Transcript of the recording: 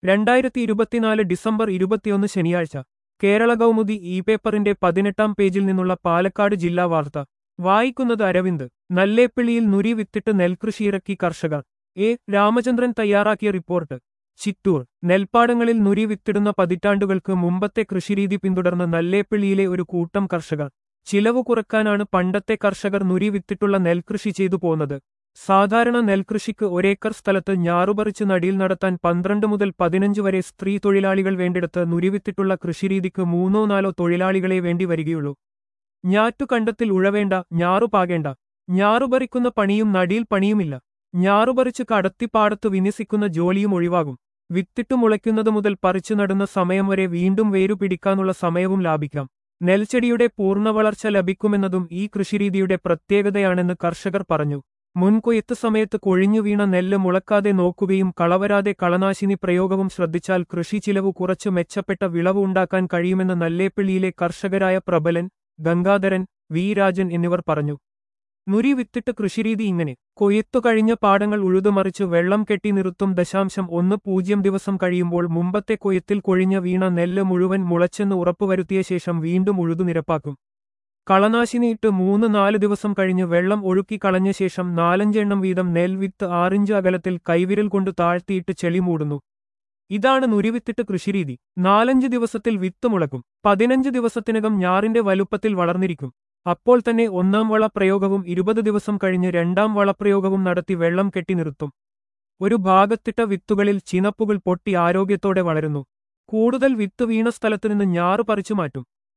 രണ്ടായിരത്തി ഇരുപത്തിനാല് ഡിസംബർ ഇരുപത്തിയൊന്ന് ശനിയാഴ്ച കേരള കൗമുദി ഇ പേപ്പറിന്റെ പതിനെട്ടാം പേജിൽ നിന്നുള്ള പാലക്കാട് ജില്ലാ വാർത്ത വായിക്കുന്നത് അരവിന്ദ് നല്ലേപ്പിള്ളിയിൽ നുരി വിത്തിട്ട് നെൽകൃഷിയിറക്കി കർഷകർ എ രാമചന്ദ്രൻ തയ്യാറാക്കിയ റിപ്പോർട്ട് ചിറ്റൂർ നെൽപ്പാടങ്ങളിൽ നുരി വിത്തിടുന്ന പതിറ്റാണ്ടുകൾക്ക് മുമ്പത്തെ കൃഷിരീതി പിന്തുടർന്ന നല്ലേപ്പിള്ളിയിലെ ഒരു കൂട്ടം കർഷകർ ചിലവ് കുറക്കാനാണ് പണ്ടത്തെ കർഷകർ നുരി വിത്തിട്ടുള്ള നെൽകൃഷി ചെയ്തു പോന്നത് സാധാരണ നെൽകൃഷിക്ക് ഒരേക്കർ സ്ഥലത്ത് ഞാറുപറിച്ച് നടിയിൽ നടത്താൻ പന്ത്രണ്ട് മുതൽ പതിനഞ്ച് വരെ സ്ത്രീ തൊഴിലാളികൾ വേണ്ടിടത്ത് നുരിവിത്തിട്ടുള്ള കൃഷിരീതിക്ക് മൂന്നോ നാലോ തൊഴിലാളികളെ വേണ്ടി വരികയുള്ളൂ ഞാറ്റുകണ്ടത്തിൽ ഉഴവേണ്ട ഞാറുപാകേണ്ട ഞാറുപറിക്കുന്ന പണിയും നടിയിൽ പണിയുമില്ല ഞാറുപറിച്ച് കടത്തിപ്പാടത്ത് വിന്യസിക്കുന്ന ജോലിയും ഒഴിവാകും വിത്തിട്ടു മുളയ്ക്കുന്നത് മുതൽ പറിച്ചു നടുന്ന സമയം വരെ വീണ്ടും വേരു പിടിക്കാനുള്ള സമയവും ലാഭിക്കാം നെൽച്ചെടിയുടെ പൂർണ്ണ വളർച്ച ലഭിക്കുമെന്നതും ഈ കൃഷിരീതിയുടെ പ്രത്യേകതയാണെന്ന് കർഷകർ പറഞ്ഞു മുൻകൊയ്ത്ത് സമയത്ത് കൊഴിഞ്ഞു വീണ നെല്ല് മുളക്കാതെ നോക്കുകയും കളവരാതെ കളനാശിനി പ്രയോഗവും ശ്രദ്ധിച്ചാൽ കൃഷി ചിലവ് കുറച്ച് മെച്ചപ്പെട്ട വിളവ് ഉണ്ടാക്കാൻ കഴിയുമെന്ന് നല്ലേപ്പിള്ളിയിലെ കർഷകരായ പ്രബലൻ ഗംഗാധരൻ വി രാജൻ എന്നിവർ പറഞ്ഞു നുരി വിത്തിട്ട് കൃഷിരീതി ഇങ്ങനെ കൊയ്ത്തു കഴിഞ്ഞ പാടങ്ങൾ ഉഴുതുമറിച്ച് വെള്ളം കെട്ടി നിർത്തും ദശാംശം ഒന്ന് പൂജ്യം ദിവസം കഴിയുമ്പോൾ മുമ്പത്തെ കൊയ്ത്തിൽ കൊഴിഞ്ഞ വീണ നെല്ല് മുഴുവൻ മുളച്ചെന്ന് ഉറപ്പുവരുത്തിയ ശേഷം വീണ്ടും ഉഴുതു നിരപ്പാക്കും കളനാശിനിയിട്ട് മൂന്ന് നാല് ദിവസം കഴിഞ്ഞ് വെള്ളം ഒഴുക്കി കളഞ്ഞ ശേഷം നാലഞ്ചെണ്ണം വീതം നെൽവിത്ത് ആറിഞ്ച് അകലത്തിൽ കൈവിരൽ കൊണ്ട് താഴ്ത്തിയിട്ട് ചെളി മൂടുന്നു ഇതാണ് നുരിവിത്തിട്ട് കൃഷിരീതി നാലഞ്ച് ദിവസത്തിൽ വിത്ത് മുളക്കും പതിനഞ്ച് ദിവസത്തിനകം ഞാറിന്റെ വലുപ്പത്തിൽ വളർന്നിരിക്കും അപ്പോൾ തന്നെ ഒന്നാം വളപ്രയോഗവും ഇരുപത് ദിവസം കഴിഞ്ഞ് രണ്ടാം വളപ്രയോഗവും നടത്തി വെള്ളം കെട്ടി നിർത്തും ഒരു ഭാഗത്തിട്ട വിത്തുകളിൽ ചിനപ്പുകൾ പൊട്ടി ആരോഗ്യത്തോടെ വളരുന്നു കൂടുതൽ വിത്ത് വീണ സ്ഥലത്തുനിന്ന് ഞാറ് പറിച്ചു മാറ്റും